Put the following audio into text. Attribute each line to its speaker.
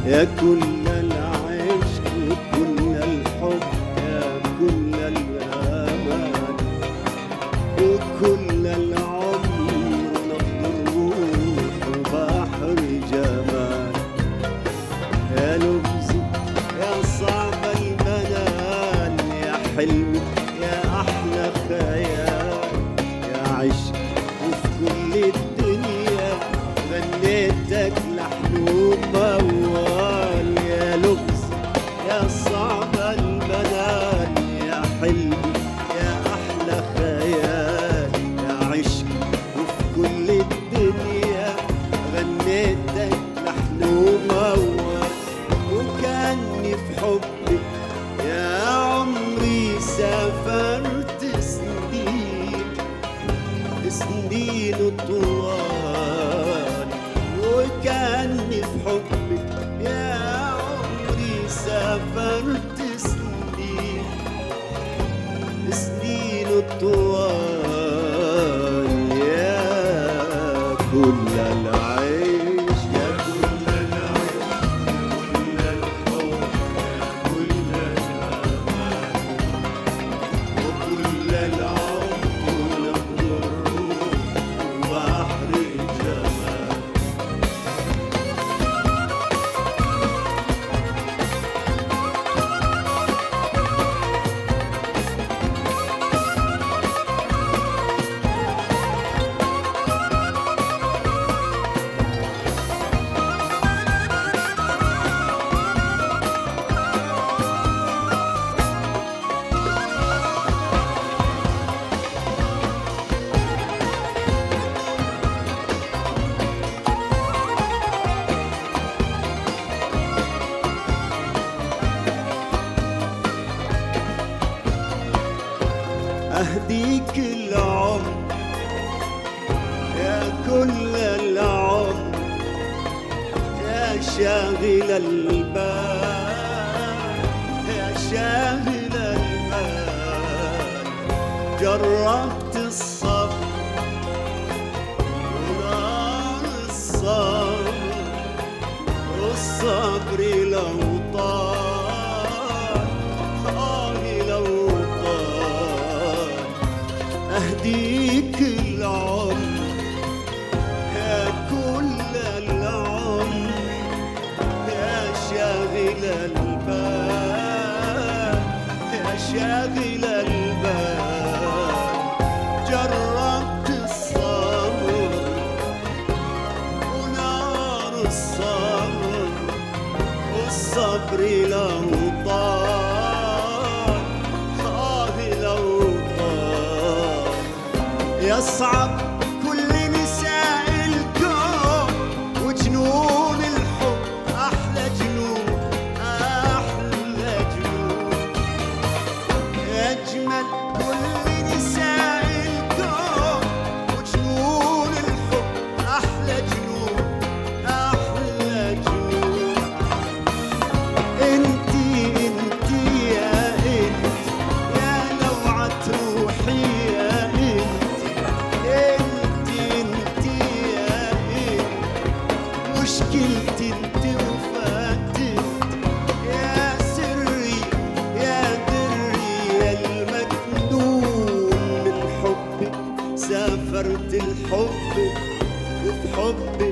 Speaker 1: يا كل العشق وكل الحب يا كل الأمان وكل العمر نبض الروح وبحر جمال يا لغزي يا صعب المنال يا حلمي يا أحلى خيال يا عشق وفي كل الدنيا غنيتك لحن وموال يا لغز يا صعب المنال يا حلمي يا أحلى خيال يا عشق وفي كل الدنيا غنيتك لحن وموال وكاني في حبك يا عمري سافرت سنين سنين طوال وكاني في حبك يا عمري سافرت سنين سنين طوال يا كل العيش يا كل العيش كل الحب يا كل الأمان وكل العمر نبض الروح وبحر الجمال أهديك العمر يا كل العمر يا شاغل البال يا شاغل البال جربت الصبر ونار الصبر والصبر لو طال آه لو طال أهديك العمر يا كل العمر يا شاغل البال يا شاغل البال جربت الصبر ونار الصبر والصبر لو طال آه لو طال يصعب كل نساء الكون وجنون الحب أحلى جنون أحلى جنون أجمل كل نساء الكون وجنون الحب أحلى جنون أحلى جنون انتي انتي يا انت يا لوعة روحي يا انت انتي انتي يا انت مشكلتي انت وفاتي يا سري يا دري يا المجنون من حبك سافرت الحب وفي حبك